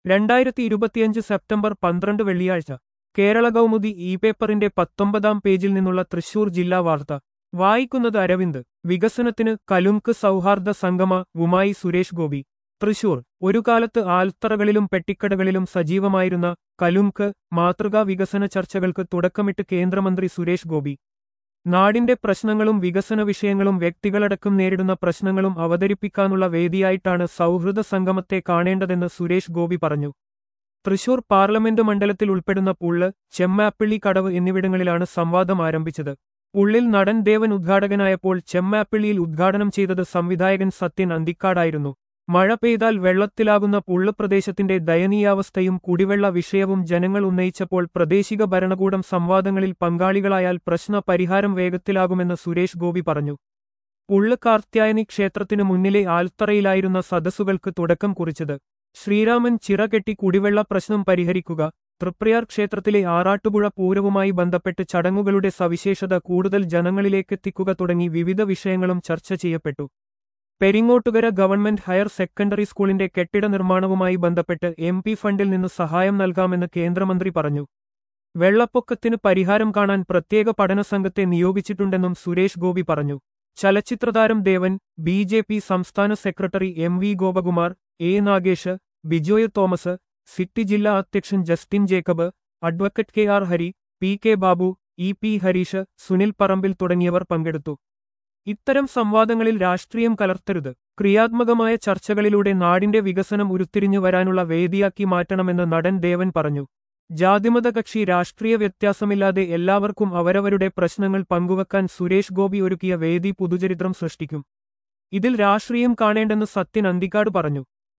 രണ്ടായിരത്തി ഇരുപത്തിയഞ്ച് സെപ്റ്റംബർ പന്ത്രണ്ട് വെള്ളിയാഴ്ച കേരള കൗമുദി ഇ പേപ്പറിന്റെ പത്തൊമ്പതാം പേജിൽ നിന്നുള്ള തൃശൂർ ജില്ലാ വാർത്ത വായിക്കുന്നത് അരവിന്ദ് വികസനത്തിന് കലുങ്ക് സൗഹാർദ്ദ സംഗമ വുമായി സുരേഷ് ഗോപി തൃശൂർ ഒരു കാലത്ത് ആൽത്തറകളിലും പെട്ടിക്കടകളിലും സജീവമായിരുന്ന കലുങ്ക് മാതൃകാ വികസന ചർച്ചകൾക്ക് തുടക്കമിട്ട് കേന്ദ്രമന്ത്രി സുരേഷ് ഗോപി നാടിന്റെ പ്രശ്നങ്ങളും വികസന വിഷയങ്ങളും വ്യക്തികളടക്കം നേരിടുന്ന പ്രശ്നങ്ങളും അവതരിപ്പിക്കാനുള്ള വേദിയായിട്ടാണ് സൗഹൃദ സംഗമത്തെ കാണേണ്ടതെന്ന് സുരേഷ് ഗോപി പറഞ്ഞു തൃശൂർ പാർലമെന്റ് മണ്ഡലത്തിൽ ഉൾപ്പെടുന്ന പുള്ള് ചെമ്മാപ്പിള്ളി കടവ് എന്നിവിടങ്ങളിലാണ് സംവാദം ആരംഭിച്ചത് ഉള്ളിൽ നടൻ ദേവൻ ഉദ്ഘാടകനായപ്പോൾ ചെമ്മാപ്പിള്ളിയിൽ ഉദ്ഘാടനം ചെയ്തത് സംവിധായകൻ സത്യൻ അന്തിക്കാടായിരുന്നു മഴ പെയ്താൽ വെള്ളത്തിലാകുന്ന പുള്ള് പ്രദേശത്തിന്റെ ദയനീയാവസ്ഥയും കുടിവെള്ള വിഷയവും ജനങ്ങൾ ഉന്നയിച്ചപ്പോൾ പ്രദേശിക ഭരണകൂടം സംവാദങ്ങളിൽ പങ്കാളികളായാൽ പ്രശ്ന പരിഹാരം വേഗത്തിലാകുമെന്ന് സുരേഷ് ഗോപി പറഞ്ഞു പുള്ള് കാർത്യായനി ക്ഷേത്രത്തിനു മുന്നിലെ ആൽത്തറയിലായിരുന്ന സദസ്സുകൾക്ക് തുടക്കം കുറിച്ചത് ശ്രീരാമൻ ചിറകെട്ടി കുടിവെള്ള പ്രശ്നം പരിഹരിക്കുക തൃപ്രയാർ ക്ഷേത്രത്തിലെ ആറാട്ടുപുഴ പൂരവുമായി ബന്ധപ്പെട്ട് ചടങ്ങുകളുടെ സവിശേഷത കൂടുതൽ ജനങ്ങളിലേക്കെത്തിക്കുക തുടങ്ങി വിവിധ വിഷയങ്ങളും ചർച്ച ചെയ്യപ്പെട്ടു പെരിങ്ങോട്ടുകര ഗവൺമെന്റ് ഹയർ സെക്കൻഡറി സ്കൂളിന്റെ കെട്ടിട നിർമ്മാണവുമായി ബന്ധപ്പെട്ട് എം പി ഫണ്ടിൽ നിന്ന് സഹായം നൽകാമെന്ന് കേന്ദ്രമന്ത്രി പറഞ്ഞു വെള്ളപ്പൊക്കത്തിന് പരിഹാരം കാണാൻ പ്രത്യേക പഠന സംഘത്തെ നിയോഗിച്ചിട്ടുണ്ടെന്നും സുരേഷ് ഗോപി പറഞ്ഞു ചലച്ചിത്രതാരം ദേവൻ ബി ജെ പി സംസ്ഥാന secretary M V Gopakumar A Nagesh Bijoy Thomas city ജില്ലാ അധ്യക്ഷൻ Justin Jacob advocate K R Hari P K Babu E P Harish Sunil Parambil തുടങ്ങിയവർ പങ്കെടുത്തു ഇത്തരം സംവാദങ്ങളിൽ രാഷ്ട്രീയം കലർത്തരുത് ക്രിയാത്മകമായ ചർച്ചകളിലൂടെ നാടിന്റെ വികസനം ഉരുത്തിരിഞ്ഞു വരാനുള്ള വേദിയാക്കി മാറ്റണമെന്ന് നടൻ ദേവൻ പറഞ്ഞു ജാതിമത കക്ഷി രാഷ്ട്രീയ വ്യത്യാസമില്ലാതെ എല്ലാവർക്കും അവരവരുടെ പ്രശ്നങ്ങൾ പങ്കുവെക്കാൻ സുരേഷ് ഗോപി ഒരുക്കിയ വേദി പുതുചരിത്രം സൃഷ്ടിക്കും ഇതിൽ രാഷ്ട്രീയം കാണേണ്ടെന്ന് സത്യൻ അന്തിക്കാട് പറഞ്ഞു